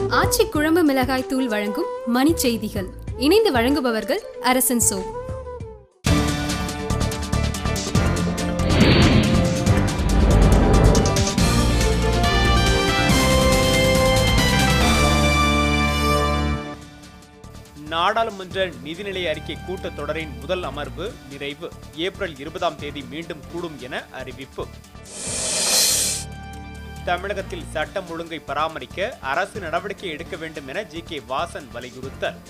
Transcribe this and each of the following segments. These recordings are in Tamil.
ஆச்சி குழம்பு மிளகாய் தூள் வழங்கும் மணி செய்திகள் இணைந்து வழங்குபவர்கள் அரசன் சோ நாடாளுமன்ற நிதிநிலை அறிக்கை கூட்டத்தொடரின் முதல் அமர்வு நிறைவு ஏப்ரல் இருபதாம் தேதி மீண்டும் கூடும் என அறிவிப்பு தமிழகத்தில் சட்டம் ஒழுங்கை பராமரிக்க அரசு நடவடிக்கை எடுக்க வேண்டும் என ஜி கே வாசன் வலியுறுத்தல்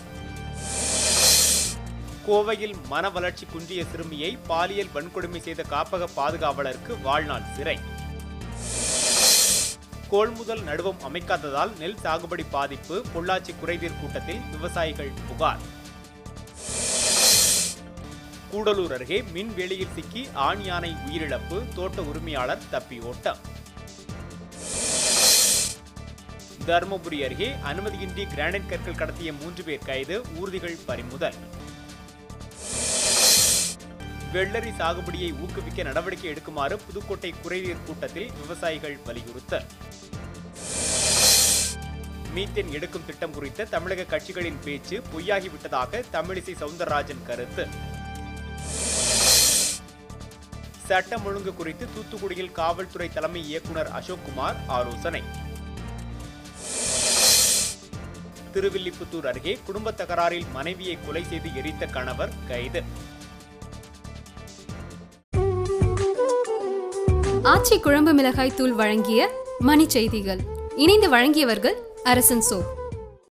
கோவையில் மன வளர்ச்சி குன்றிய சிறுமியை பாலியல் வன்கொடுமை செய்த காப்பக பாதுகாவலருக்கு வாழ்நாள் சிறை கொள்முதல் நடுவம் அமைக்காததால் நெல் சாகுபடி பாதிப்பு பொள்ளாச்சி குறைதீர் கூட்டத்தில் விவசாயிகள் புகார் கூடலூர் அருகே மின் வேலியில் சிக்கி ஆண் யானை உயிரிழப்பு தோட்ட உரிமையாளர் தப்பி ஓட்டம் தருமபுரி அருகே அனுமதியின்றி கிரானைட் கற்கள் கடத்திய மூன்று பேர் கைது ஊர்திகள் பறிமுதல் வெள்ளரி சாகுபடியை ஊக்குவிக்க நடவடிக்கை எடுக்குமாறு புதுக்கோட்டை குறைதீர் கூட்டத்தில் விவசாயிகள் வலியுறுத்தல் மீத்தேன் எடுக்கும் திட்டம் குறித்த தமிழக கட்சிகளின் பேச்சு பொய்யாகிவிட்டதாக தமிழிசை சவுந்தரராஜன் கருத்து சட்டம் ஒழுங்கு குறித்து தூத்துக்குடியில் காவல்துறை தலைமை இயக்குனர் அசோக்குமார் ஆலோசனை திருவில்லிபுத்தூர் அருகே குடும்ப தகராறில் மனைவியை கொலை செய்து எரித்த கணவர் கைது ஆச்சி குழம்பு மிளகாய் தூள் வழங்கிய மணி செய்திகள் இணைந்து வழங்கியவர்கள் அரசன் சோ